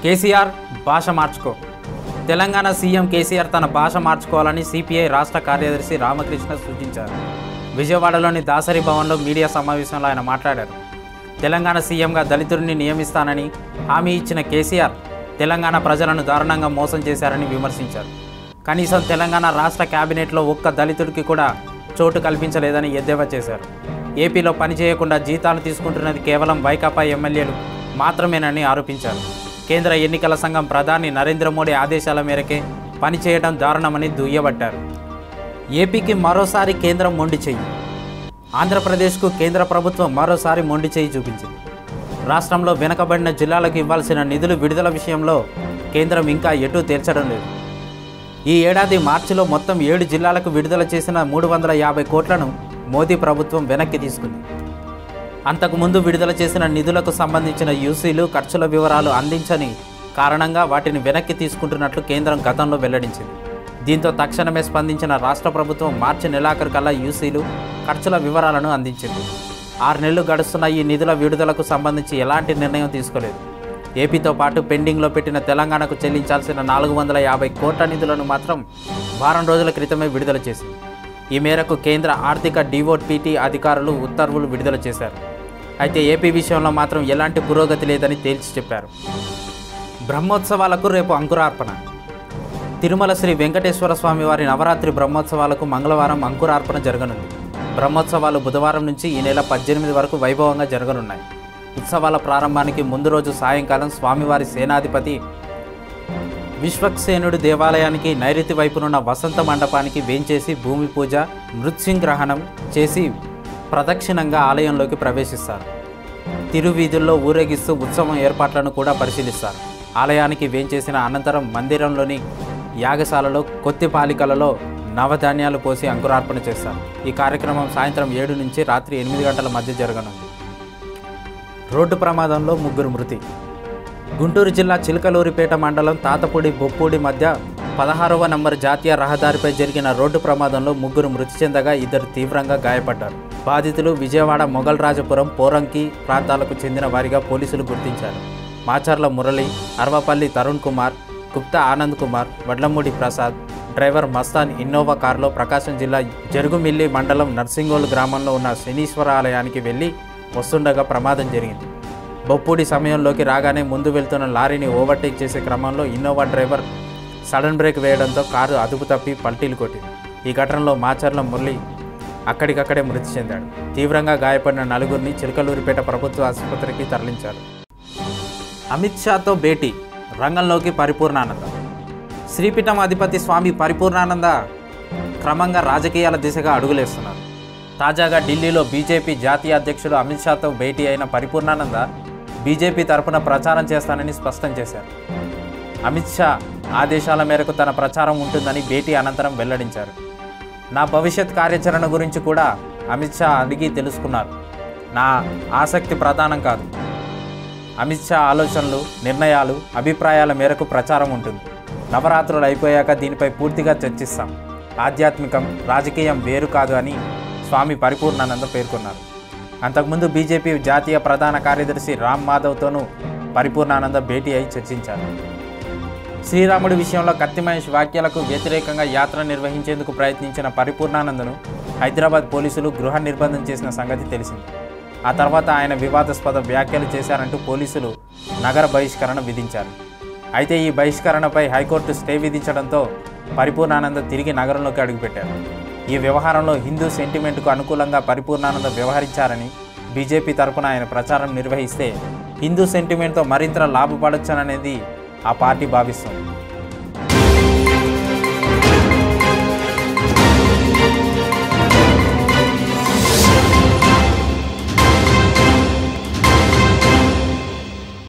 కేసీఆర్ భాష మార్చుకో తెలంగాణ సీఎం కేసీఆర్ తన భాష మార్చుకోవాలని సిపిఐ రాష్ట్ర కార్యదర్శి రామకృష్ణ సూచించారు విజయవాడలోని దాసరి భవన్లో మీడియా సమావేశంలో ఆయన మాట్లాడారు తెలంగాణ సీఎంగా దళితుడిని నియమిస్తానని హామీ ఇచ్చిన కేసీఆర్ తెలంగాణ ప్రజలను దారుణంగా మోసం చేశారని విమర్శించారు కనీసం తెలంగాణ రాష్ట్ర కేబినెట్లో ఒక్క దళితుడికి కూడా చోటు కల్పించలేదని ఎద్దేవా చేశారు ఏపీలో పనిచేయకుండా జీతాలు తీసుకుంటున్నది కేవలం వైకాపా ఎమ్మెల్యేలు మాత్రమేనని ఆరోపించారు కేంద్ర ఎన్నికల సంఘం ప్రధాని నరేంద్ర మోడీ ఆదేశాల మేరకే పనిచేయడం దారుణమని దుయ్యబట్టారు ఏపీకి మరోసారి కేంద్రం మొండి చెయ్యి ఆంధ్రప్రదేశ్కు కేంద్ర ప్రభుత్వం మరోసారి మొండి చేయి చూపించింది రాష్ట్రంలో వెనుకబడిన జిల్లాలకు ఇవ్వాల్సిన నిధులు విడుదల విషయంలో కేంద్రం ఇంకా ఎటూ తేల్చడం లేదు ఈ ఏడాది మార్చిలో మొత్తం ఏడు జిల్లాలకు విడుదల చేసిన మూడు వందల యాభై కోట్లను మోదీ ప్రభుత్వం వెనక్కి తీసుకుంది అంతకుముందు విడుదల చేసిన నిధులకు సంబంధించిన యూసీలు ఖర్చుల వివరాలు అందించని కారణంగా వాటిని వెనక్కి తీసుకుంటున్నట్లు కేంద్రం గతంలో వెల్లడించింది దీంతో తక్షణమే స్పందించిన రాష్ట్ర ప్రభుత్వం మార్చి నెలాఖరుకల్లా యూసీలు ఖర్చుల వివరాలను అందించింది ఆరు నెలలు గడుస్తున్న ఈ నిధుల విడుదలకు సంబంధించి ఎలాంటి నిర్ణయం తీసుకోలేదు ఏపీతో పాటు పెండింగ్లో పెట్టిన తెలంగాణకు చెల్లించాల్సిన నాలుగు వందల యాభై కోట్ల నిధులను మాత్రం వారం రోజుల క్రితమే విడుదల చేసింది ఈ మేరకు కేంద్ర ఆర్థిక డివోట్పీటీ అధికారులు ఉత్తర్వులు విడుదల చేశారు అయితే ఏపీ విషయంలో మాత్రం ఎలాంటి పురోగతి లేదని తేల్చి చెప్పారు బ్రహ్మోత్సవాలకు రేపు అంకురార్పణ తిరుమల శ్రీ వెంకటేశ్వర స్వామి వారి నవరాత్రి బ్రహ్మోత్సవాలకు మంగళవారం అంకురార్పణ జరగనుంది బ్రహ్మోత్సవాలు బుధవారం నుంచి ఈ నెల పద్దెనిమిది వరకు వైభవంగా జరగనున్నాయి ఉత్సవాల ప్రారంభానికి ముందు రోజు సాయంకాలం స్వామివారి సేనాధిపతి విశ్వక్సేనుడి దేవాలయానికి నైరుతి వైపునున్న వసంత మండపానికి వేంచేసి భూమి పూజ మృత్సింగ్రహణం చేసి ప్రదక్షిణంగా ఆలయంలోకి ప్రవేశిస్తారు తిరువీధుల్లో ఊరేగిస్తూ ఉత్సవం ఏర్పాట్లను కూడా పరిశీలిస్తారు ఆలయానికి వేంచేసిన అనంతరం మందిరంలోని యాగశాలలో కొత్తి పాలికలలో నవధాన్యాలు పోసి అంకురార్పణ చేస్తారు ఈ కార్యక్రమం సాయంత్రం ఏడు నుంచి రాత్రి ఎనిమిది గంటల మధ్య జరగనుంది రోడ్డు ప్రమాదంలో ముగ్గురు మృతి గుంటూరు జిల్లా చిలకలూరిపేట మండలం తాతపూడి బొప్పూడి మధ్య పదహారవ నంబర్ జాతీయ రహదారిపై జరిగిన రోడ్డు ప్రమాదంలో ముగ్గురు మృతి చెందగా ఇద్దరు తీవ్రంగా గాయపడ్డారు బాధితులు విజయవాడ మొగల్ రాజపురం పోరంకి ప్రాంతాలకు చెందిన వారిగా పోలీసులు గుర్తించారు మాచర్ల మురళి అర్వపల్లి తరుణ్ కుమార్ గుప్తా ఆనంద్ కుమార్ వడ్లమూడి ప్రసాద్ డ్రైవర్ మస్తాన్ ఇన్నోవా కారులో ప్రకాశం జిల్లా జరుగుమిల్లి మండలం నర్సింగోలు గ్రామంలో ఉన్న శనీశ్వర ఆలయానికి వెళ్లి వస్తుండగా ప్రమాదం జరిగింది బొప్పూడి సమయంలోకి రాగానే ముందు వెళ్తున్న లారీని ఓవర్టేక్ చేసే క్రమంలో ఇన్నోవా డ్రైవర్ సడన్ బ్రేక్ వేయడంతో కారు అదుపు తప్పి పల్టీలు కొట్టింది ఈ ఘటనలో మాచర్ల మురళి అక్కడికక్కడే మృతి చెందాడు తీవ్రంగా గాయపడిన నలుగురిని చిలకలూరిపేట ప్రభుత్వ ఆసుపత్రికి తరలించారు అమిత్ షాతో భేటీ రంగంలోకి పరిపూర్ణానంద శ్రీపీఠం అధిపతి స్వామి పరిపూర్ణానంద క్రమంగా రాజకీయాల దిశగా అడుగులేస్తున్నారు తాజాగా ఢిల్లీలో బీజేపీ జాతీయ అధ్యక్షుడు అమిత్ షాతో భేటీ అయిన పరిపూర్ణానంద బీజేపీ తరపున ప్రచారం చేస్తానని స్పష్టం చేశారు అమిత్ షా ఆదేశాల మేరకు తన ప్రచారం ఉంటుందని భేటీ అనంతరం వెల్లడించారు నా భవిష్యత్ కార్యాచరణ గురించి కూడా అమిత్ షా అడిగి తెలుసుకున్నారు నా ఆసక్తి ప్రధానం కాదు అమిత్ షా ఆలోచనలు నిర్ణయాలు అభిప్రాయాల మేరకు ప్రచారం ఉంటుంది నవరాత్రులు అయిపోయాక దీనిపై పూర్తిగా చర్చిస్తాం ఆధ్యాత్మికం రాజకీయం వేరు కాదు అని స్వామి పరిపూర్ణానంద పేర్కొన్నారు అంతకుముందు బీజేపీ జాతీయ ప్రధాన కార్యదర్శి రామ్ మాధవ్తోనూ పరిపూర్ణానంద భేటీ అయి చర్చించారు శ్రీరాముడి విషయంలో కత్తి మహేష్ వ్యాఖ్యలకు వ్యతిరేకంగా యాత్ర నిర్వహించేందుకు ప్రయత్నించిన పరిపూర్ణానందను హైదరాబాద్ పోలీసులు గృహ నిర్బంధం చేసిన సంగతి తెలిసింది ఆ తర్వాత ఆయన వివాదాస్పద వ్యాఖ్యలు చేశారంటూ పోలీసులు నగర బహిష్కరణ విధించారు అయితే ఈ బహిష్కరణపై హైకోర్టు స్టే విధించడంతో పరిపూర్ణానంద తిరిగి నగరంలోకి అడుగుపెట్టారు ఈ వ్యవహారంలో హిందూ సెంటిమెంట్కు అనుకూలంగా పరిపూర్ణానంద వ్యవహరించారని బీజేపీ తరపున ఆయన ప్రచారం నిర్వహిస్తే హిందూ సెంటిమెంట్తో మరింత లాభపడొచ్చననేది ఆ పార్టీ భావిస్తుంది